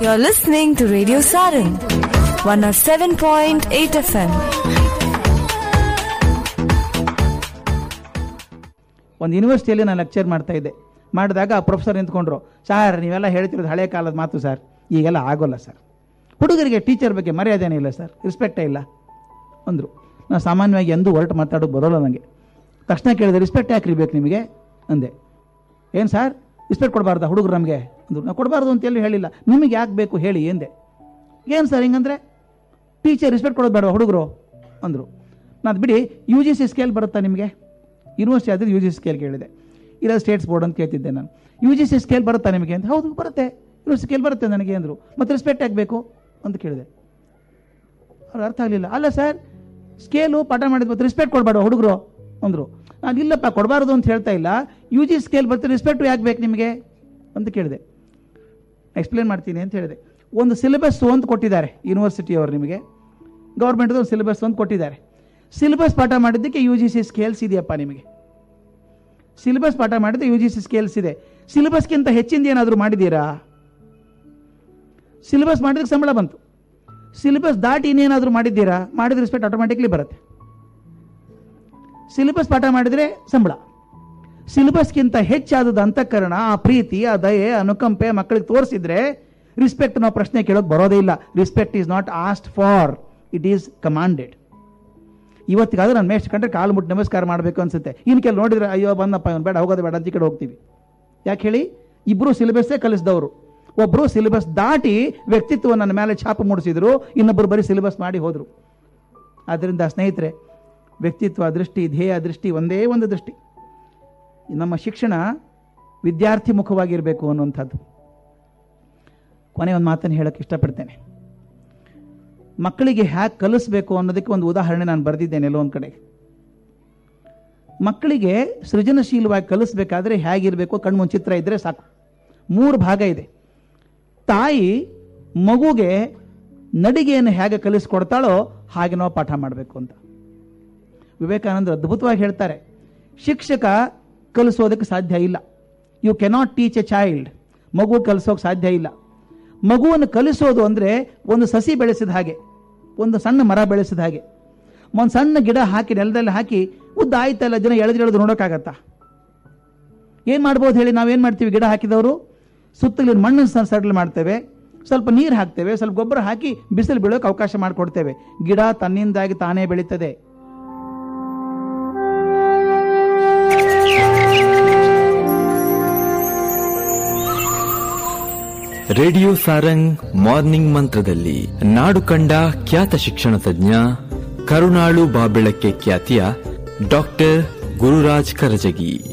You're listening to Radio Saran, 107.8 FM. ಒಂದು ಯೂನಿವರ್ಸಿಟಿಯಲ್ಲಿ ನಾನು lecture ಮಾಡ್ತಾ ಇದ್ದೆ ಮಾಡಿದಾಗ ಆ ಪ್ರೊಫೆಸರ್ ನಿಂತ್ಕೊಂಡ್ರು ಸರ್ ನೀವೆಲ್ಲ ಹೇಳ್ತಿರೋದು ಹಳೆ ಕಾಲದ ಮಾತು ಸರ್ ಈಗೆಲ್ಲ ಆಗೋಲ್ಲ ಸರ್ ಹುಡುಗರಿಗೆ ಟೀಚರ್ ಬಗ್ಗೆ ಮರ್ಯಾದೆನೇ ಇಲ್ಲ ಸರ್ ರೆಸ್ಪೆಕ್ಟೇ ಇಲ್ಲ ಅಂದರು ನಾನು ಸಾಮಾನ್ಯವಾಗಿ ಎಂದೂ ಹೊರಟು ಮಾತಾಡೋದು ಬರೋಲ್ಲ ನನಗೆ ತಕ್ಷಣ ಕೇಳಿದೆ ರೆಸ್ಪೆಕ್ಟ್ ಯಾಕೆ ಇರ್ಬೇಕು ನಿಮಗೆ ಅಂದೆ ಏನು ಸರ್ ರೆಸ್ಪೆಕ್ಟ್ ಕೊಡಬಾರ್ದಾ ಹುಡುಗರು ನಮಗೆ ಅಂದರು ನಾವು ಕೊಡಬಾರ್ದು ಅಂತ ಎಲ್ಲಿ ಹೇಳಿಲ್ಲ ನಿಮಗೆ ಯಾಕೆ ಬೇಕು ಹೇಳಿ ಎಂದೆ ಏನು ಸರ್ ಹಿಂಗಂದ್ರೆ ಟೀಚರ್ ರೆಸ್ಪೆಕ್ಟ್ ಕೊಡೋದು ಬೇಡ ಹುಡುಗರು ಅಂದರು ನಾನು ಬಿಡಿ ಯು ಜಿ ಸಿ ಸ್ಕೇಲ್ ಬರುತ್ತಾ ನಿಮಗೆ ಯೂನಿವರ್ಸಿಟಿ ಆದರೆ ಯು ಜಿ ಸಿ ಸ್ಕೇಲ್ ಕೇಳಿದೆ ಇಲ್ಲ ಸ್ಟೇಟ್ಸ್ ಬೋರ್ಡ್ ಅಂತ ಕೇಳ್ತಿದ್ದೆ ನಾನು ಯು ಜಿ ಸಿ ಸ್ಕೇಲ್ ಬರುತ್ತಾ ನಿಮಗೆ ಅಂತ ಹೌದು ಬರುತ್ತೆ ಯೂನಿವರ್ಸಿಟಿ ಸ್ಕೇಲ್ ಬರುತ್ತೆ ನನಗೆ ಅಂದರು ಮತ್ತೆ ರೆಸ್ಪೆಕ್ಟ್ ಆಗಬೇಕು ಅಂತ ಕೇಳಿದೆ ಅವ್ರು ಅರ್ಥ ಆಗಲಿಲ್ಲ ಅಲ್ಲ ಸರ್ ಸ್ಕೇಲು ಪಾಠ ಮಾಡಿದ ಮತ್ತೆ ರೆಸ್ಪೆಕ್ಟ್ ಕೊಡಬೇಡ ಹುಡುಗರು ಅಂದರು ನಾನು ಇಲ್ಲಪ್ಪ ಕೊಡಬಾರ್ದು ಅಂತ ಹೇಳ್ತಾ ಇಲ್ಲ ಯು ಜಿ ಸ್ಕೇಲ್ ಬರುತ್ತೆ ರೆಸ್ಪೆಕ್ಟು ಯಾಕೆ ಬೇಕು ನಿಮಗೆ ಅಂತ ಕೇಳಿದೆ ಎಕ್ಸ್ಪ್ಲೇನ್ ಮಾಡ್ತೀನಿ ಅಂತ ಹೇಳಿದೆ ಒಂದು ಸಿಲೆಬಸ್ ಅಂತ ಕೊಟ್ಟಿದ್ದಾರೆ ಯೂನಿವರ್ಸಿಟಿಯವರು ನಿಮಗೆ ಗೌರ್ಮೆಂಟ್ದು ಒಂದು ಸಿಲೆಬಸ್ ಒಂದು ಕೊಟ್ಟಿದ್ದಾರೆ ಸಿಲೆಬಸ್ ಪಾಠ ಮಾಡಿದ್ದಕ್ಕೆ ಯು ಜಿ ಸಿ ಸ್ಕೇಲ್ಸ್ ಇದೆಯಪ್ಪ ನಿಮಗೆ ಸಿಲೆಬಸ್ ಪಾಠ ಮಾಡಿದ್ರೆ ಯು ಜಿ ಸಿ ಸ್ಕೇಲ್ಸ್ ಇದೆ ಸಿಲೆಬಸ್ಗಿಂತ ಹೆಚ್ಚಿಂದ ಏನಾದರೂ ಮಾಡಿದ್ದೀರಾ ಸಿಲೆಬಸ್ ಮಾಡಿದಕ್ಕೆ ಸಂಬಳ ಬಂತು ಸಿಲೆಬಸ್ ದಾಟಿ ಇನ್ನೇನಾದರೂ ಮಾಡಿದ್ದೀರಾ ಮಾಡಿದ ರೆಸ್ಪೆಕ್ಟ್ ಆಟೋಮ್ಯಾಟಿಕ್ಲಿ ಬರುತ್ತೆ ಸಿಲೆಬಸ್ ಪಾಠ ಮಾಡಿದರೆ ಸಂಬಳ ಸಿಲೆಬಸ್ಗಿಂತ ಹೆಚ್ಚಾದದ ಅಂತಃಕರಣ ಆ ಪ್ರೀತಿ ಆ ದಯೆ ಅನುಕಂಪೆ ಮಕ್ಕಳಿಗೆ ತೋರಿಸಿದ್ರೆ ರಿಸ್ಪೆಕ್ಟ್ ನಾವು ಪ್ರಶ್ನೆ ಕೇಳೋದು ಬರೋದೇ ಇಲ್ಲ respect is not asked for it is commanded ಇವತ್ತಿಗಾದ್ರೂ ನಾನು ಮೇಸ್ಟ್ ಕಂಡ್ರೆ ಕಾಲು ಮುಟ್ಟು ನಮಸ್ಕಾರ ಮಾಡಬೇಕು ಅನ್ಸುತ್ತೆ ಇನ್ನು ಕೆಲ ನೋಡಿದ್ರೆ ಅಯ್ಯೋ ಬಂದಪ್ಪ ಇವನು ಬೇಡ ಹೋಗೋದು ಬೇಡ ಅಂತ ಈ ಕಡೆ ಹೋಗ್ತೀವಿ ಯಾಕೆ ಹೇಳಿ ಇಬ್ಬರು ಸಿಲೆಬಸ್ಸೇ ಕಲಿಸಿದವರು ಒಬ್ಬರು ಸಿಲೆಬಸ್ ದಾಟಿ ವ್ಯಕ್ತಿತ್ವ ನನ್ನ ಮೇಲೆ ಛಾಪು ಮೂಡಿಸಿದ್ರು ಇನ್ನೊಬ್ಬರು ಬರೀ ಸಿಲೆಬಸ್ ಮಾಡಿ ಹೋದರು ಆದ್ದರಿಂದ ಸ್ನೇಹಿತರೆ ವ್ಯಕ್ತಿತ್ವ ದೃಷ್ಟಿ ಧ್ಯೇಯ ದೃಷ್ಟಿ ಒಂದೇ ಒಂದು ದೃಷ್ಟಿ ನಮ್ಮ ಶಿಕ್ಷಣ ವಿದ್ಯಾರ್ಥಿ ಮುಖವಾಗಿರಬೇಕು ಅನ್ನುವಂಥದ್ದು ಕೊನೆ ಒಂದು ಮಾತನ್ನು ಹೇಳಕ್ಕೆ ಇಷ್ಟಪಡ್ತೇನೆ ಮಕ್ಕಳಿಗೆ ಹ್ಯಾಕ್ ಕಲಿಸ್ಬೇಕು ಅನ್ನೋದಕ್ಕೆ ಒಂದು ಉದಾಹರಣೆ ನಾನು ಬರೆದಿದ್ದೇನೆ ಎಲ್ಲೋ ಒಂದು ಕಡೆ ಮಕ್ಕಳಿಗೆ ಸೃಜನಶೀಲವಾಗಿ ಕಲಿಸ್ಬೇಕಾದ್ರೆ ಹೇಗಿರಬೇಕು ಕಣ್ಮುಂದ್ ಚಿತ್ರ ಇದ್ದರೆ ಸಾಕು ಮೂರು ಭಾಗ ಇದೆ ತಾಯಿ ಮಗುಗೆ ನಡಿಗೆಯನ್ನು ಹೇಗೆ ಕಲಿಸ್ಕೊಡ್ತಾಳೋ ಹಾಗೆ ನಾವು ಪಾಠ ಮಾಡಬೇಕು ಅಂತ ವಿವೇಕಾನಂದರು ಅದ್ಭುತವಾಗಿ ಹೇಳ್ತಾರೆ ಶಿಕ್ಷಕ ಕಲಿಸೋದಕ್ಕೆ ಸಾಧ್ಯ ಇಲ್ಲ you cannot teach a child ಮಗು ಕಲಿಸೋಕೆ ಸಾಧ್ಯ ಇಲ್ಲ ಮಗುವನ್ನು ಕಲಿಸೋದು ಅಂದರೆ ಒಂದು ಸಸಿ ಬೆಳೆಸಿದ ಹಾಗೆ ಒಂದು ಸಣ್ಣ ಮರ ಬೆಳೆಸಿದ ಹಾಗೆ ಒಂದು ಸಣ್ಣ ಗಿಡ ಹಾಕಿ ನೆಲದಲ್ಲಿ ಹಾಕಿ ಉದ್ದ ಆಯ್ತಲ್ಲ ಜನ ಎಳೆದು ಎಳೆದು ನೋಡೋಕ್ಕಾಗತ್ತಾ ಏನು ಮಾಡ್ಬೋದು ಹೇಳಿ ನಾವೇನು ಮಾಡ್ತೀವಿ ಗಿಡ ಹಾಕಿದವರು ಸುತ್ತಲಿನ ಮಣ್ಣನ್ನು ಸಡ್ಲ್ ಮಾಡ್ತೇವೆ ಸ್ವಲ್ಪ ನೀರು ಹಾಕ್ತೇವೆ ಸ್ವಲ್ಪ ಗೊಬ್ಬರ ಹಾಕಿ ಬಿಸಿಲು ಬೀಳೋಕೆ ಅವಕಾಶ ಮಾಡಿಕೊಡ್ತೇವೆ ಗಿಡ ತನ್ನಿಂದಾಗಿ ತಾನೇ ಬೆಳೀತದೆ ರೇಡಿಯೋ ಸಾರಂಗ್ ಮಾರ್ನಿಂಗ್ ಮಂತ್ರದಲ್ಲಿ ನಾಡು ಕಂಡ ಖ್ಯಾತ ಶಿಕ್ಷಣ ತಜ್ಞ ಕರುಣಾಳು ಬಾಬೆಳಕ್ಕೆ ಖ್ಯಾತಿಯ ಡಾಕ್ಟರ್ ಗುರುರಾಜ್ ಕರಜಗಿ